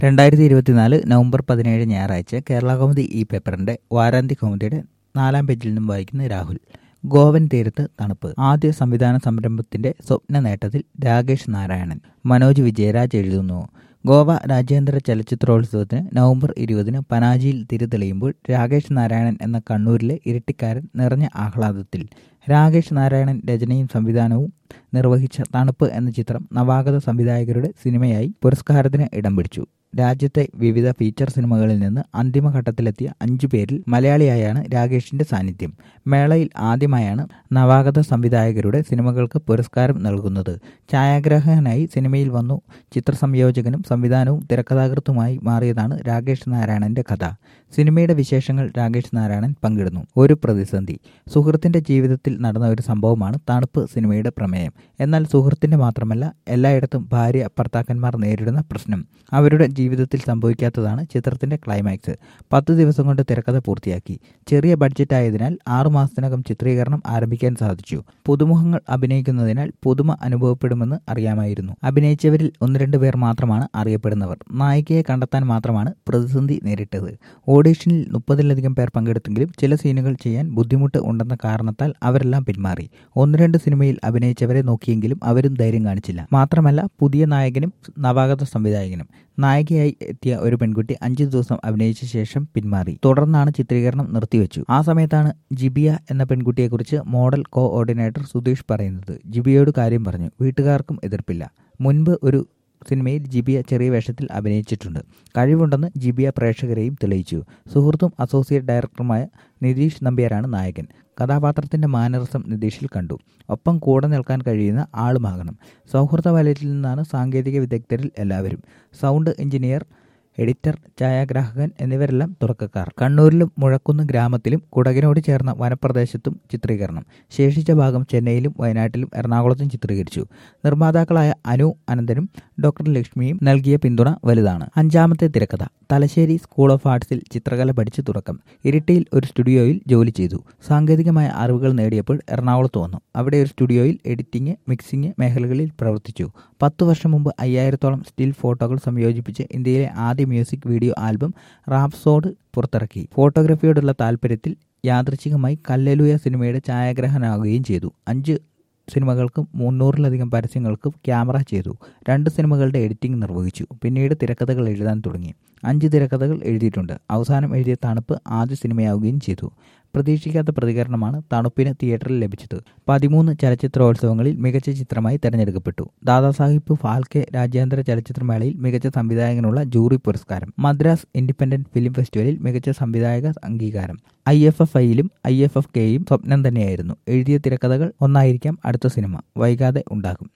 രണ്ടായിരത്തി ഇരുപത്തിനാല് നവംബർ പതിനേഴ് ഞായറാഴ്ച കേരള കൗമുദി ഈ പേപ്പറിന്റെ വാരാന്ത്യ കൗമുദിയുടെ നാലാം പേജിൽ നിന്നും വായിക്കുന്ന രാഹുൽ ഗോവൻ തീരത്ത് തണുപ്പ് ആദ്യ സംവിധാന സംരംഭത്തിന്റെ സ്വപ്ന നേട്ടത്തിൽ രാകേഷ് നാരായണൻ മനോജ് വിജയരാജ് എഴുതുന്നു ഗോവ രാജ്യാന്തര ചലച്ചിത്രോത്സവത്തിന് നവംബർ ഇരുപതിന് പനാജിയിൽ തിരിതെളിയുമ്പോൾ രാകേഷ് നാരായണൻ എന്ന കണ്ണൂരിലെ ഇരട്ടിക്കാരൻ നിറഞ്ഞ ആഹ്ലാദത്തിൽ രാകേഷ് നാരായണൻ രചനയും സംവിധാനവും നിർവഹിച്ച തണുപ്പ് എന്ന ചിത്രം നവാഗത സംവിധായകരുടെ സിനിമയായി പുരസ്കാരത്തിന് ഇടം പിടിച്ചു രാജ്യത്തെ വിവിധ ഫീച്ചർ സിനിമകളിൽ നിന്ന് അന്തിമഘട്ടത്തിലെത്തിയ അഞ്ചു പേരിൽ മലയാളിയായാണ് രാകേഷിന്റെ സാന്നിധ്യം മേളയിൽ ആദ്യമായാണ് നവാഗത സംവിധായകരുടെ സിനിമകൾക്ക് പുരസ്കാരം നൽകുന്നത് ഛായാഗ്രാഹകനായി സിനിമയിൽ വന്നു ചിത്രസംയോജകനും സംവിധാനവും തിരക്കഥാകൃത്തുമായി മാറിയതാണ് രാകേഷ് നാരായണന്റെ കഥ സിനിമയുടെ വിശേഷങ്ങൾ രാകേഷ് നാരായണൻ പങ്കിടുന്നു ഒരു പ്രതിസന്ധി സുഹൃത്തിന്റെ ജീവിതത്തിൽ നടന്ന ഒരു സംഭവമാണ് തണുപ്പ് സിനിമയുടെ പ്രമേയം എന്നാൽ സുഹൃത്തിന്റെ മാത്രമല്ല എല്ലായിടത്തും ഭാര്യ ഭർത്താക്കന്മാർ നേരിടുന്ന പ്രശ്നം അവരുടെ ജീവിതത്തിൽ സംഭവിക്കാത്തതാണ് ചിത്രത്തിന്റെ ക്ലൈമാക്സ് പത്ത് ദിവസം കൊണ്ട് തിരക്കഥ പൂർത്തിയാക്കി ചെറിയ ബഡ്ജറ്റ് ആയതിനാൽ ആറുമാസത്തിനകം ചിത്രീകരണം ആരംഭിക്കാൻ സാധിച്ചു പുതുമുഖങ്ങൾ അഭിനയിക്കുന്നതിനാൽ പുതുമ അനുഭവപ്പെടുമെന്ന് അറിയാമായിരുന്നു അഭിനയിച്ചവരിൽ ഒന്ന് രണ്ട് പേർ മാത്രമാണ് അറിയപ്പെടുന്നവർ നായികയെ കണ്ടെത്താൻ മാത്രമാണ് പ്രതിസന്ധി നേരിട്ടത് ഓഡീഷനിൽ മുപ്പതിലധികം പേർ പങ്കെടുത്തെങ്കിലും ചില സീനുകൾ ചെയ്യാൻ ബുദ്ധിമുട്ട് ഉണ്ടെന്ന കാരണത്താൽ അവരെല്ലാം പിന്മാറി ഒന്ന് രണ്ട് സിനിമയിൽ അഭിനയിച്ചവരെ നോക്കിയെങ്കിലും അവരും ധൈര്യം കാണിച്ചില്ല മാത്രമല്ല പുതിയ നായകനും നവാഗത സംവിധായകനും നായികയായി എത്തിയ ഒരു പെൺകുട്ടി അഞ്ചു ദിവസം അഭിനയിച്ച ശേഷം പിന്മാറി തുടർന്നാണ് ചിത്രീകരണം നിർത്തിവെച്ചു ആ സമയത്താണ് ജിബിയ എന്ന പെൺകുട്ടിയെക്കുറിച്ച് മോഡൽ കോ ഓർഡിനേറ്റർ സുധീഷ് പറയുന്നത് ജിബിയയോട് കാര്യം പറഞ്ഞു വീട്ടുകാർക്കും എതിർപ്പില്ല മുൻപ് ഒരു സിനിമയിൽ ജിബിയ ചെറിയ വേഷത്തിൽ അഭിനയിച്ചിട്ടുണ്ട് കഴിവുണ്ടെന്ന് ജിബിയ പ്രേക്ഷകരെയും തെളിയിച്ചു സുഹൃത്തും അസോസിയേറ്റ് ഡയറക്ടറുമായ നിതീഷ് നമ്പ്യാരാണ് നായകൻ കഥാപാത്രത്തിന്റെ മാനറിസം നിതീഷിൽ കണ്ടു ഒപ്പം കൂടെ നിൽക്കാൻ കഴിയുന്ന ആളുമാകണം സൗഹൃദ വലയത്തിൽ നിന്നാണ് സാങ്കേതിക വിദഗ്ധരിൽ എല്ലാവരും സൗണ്ട് എഞ്ചിനീയർ എഡിറ്റർ ഛായാഗ്രാഹകൻ എന്നിവരെല്ലാം തുടക്കക്കാർ കണ്ണൂരിലും മുഴക്കുന്ന് ഗ്രാമത്തിലും കുടകിനോട് ചേർന്ന വനപ്രദേശത്തും ചിത്രീകരണം ശേഷിച്ച ഭാഗം ചെന്നൈയിലും വയനാട്ടിലും എറണാകുളത്തും ചിത്രീകരിച്ചു നിർമ്മാതാക്കളായ അനു അനന്തനും ഡോക്ടർ ലക്ഷ്മിയും നൽകിയ പിന്തുണ വലുതാണ് അഞ്ചാമത്തെ തിരക്കഥ തലശ്ശേരി സ്കൂൾ ഓഫ് ആർട്സിൽ ചിത്രകല പഠിച്ച് തുടക്കം ഇരിട്ടിയിൽ ഒരു സ്റ്റുഡിയോയിൽ ജോലി ചെയ്തു സാങ്കേതികമായ അറിവുകൾ നേടിയപ്പോൾ എറണാകുളത്ത് വന്നു അവിടെ ഒരു സ്റ്റുഡിയോയിൽ എഡിറ്റിംഗ് മിക്സിംഗ് മേഖലകളിൽ പ്രവർത്തിച്ചു പത്തു വർഷം മുമ്പ് അയ്യായിരത്തോളം സ്റ്റിൽ ഫോട്ടോകൾ സംയോജിപ്പിച്ച് ഇന്ത്യയിലെ ആദ്യ മ്യൂസിക് വീഡിയോ ആൽബം റാപ്സോഡ് പുറത്തിറക്കി ഫോട്ടോഗ്രാഫിയോടുള്ള താല്പര്യത്തിൽ യാദൃച്ഛികമായി കല്ലലുയ സിനിമയുടെ ഛായാഗ്രഹനാകുകയും ചെയ്തു അഞ്ച് സിനിമകൾക്കും മുന്നൂറിലധികം പരസ്യങ്ങൾക്കും ക്യാമറ ചെയ്തു രണ്ട് സിനിമകളുടെ എഡിറ്റിംഗ് നിർവഹിച്ചു പിന്നീട് തിരക്കഥകൾ എഴുതാൻ തുടങ്ങി അഞ്ച് തിരക്കഥകൾ എഴുതിയിട്ടുണ്ട് അവസാനം എഴുതിയ തണുപ്പ് ആദ്യ സിനിമയാവുകയും ചെയ്തു പ്രതീക്ഷിക്കാത്ത പ്രതികരണമാണ് തണുപ്പിന് തിയേറ്ററിൽ ലഭിച്ചത് പതിമൂന്ന് ചലച്ചിത്രോത്സവങ്ങളിൽ മികച്ച ചിത്രമായി തെരഞ്ഞെടുക്കപ്പെട്ടു ദാദാസാഹിബ് ഫാൽക്കെ രാജ്യാന്തര ചലച്ചിത്രമേളയിൽ മികച്ച സംവിധായകനുള്ള ജൂറി പുരസ്കാരം മദ്രാസ് ഇൻഡിപെൻഡന്റ് ഫിലിം ഫെസ്റ്റിവലിൽ മികച്ച സംവിധായക അംഗീകാരം ഐ എഫ് എഫ് ഐയിലും ഐ എഫ് എഫ് കെയും സ്വപ്നം തന്നെയായിരുന്നു എഴുതിയ തിരക്കഥകൾ ഒന്നായിരിക്കാം അടുത്ത സിനിമ വൈകാതെ ഉണ്ടാകും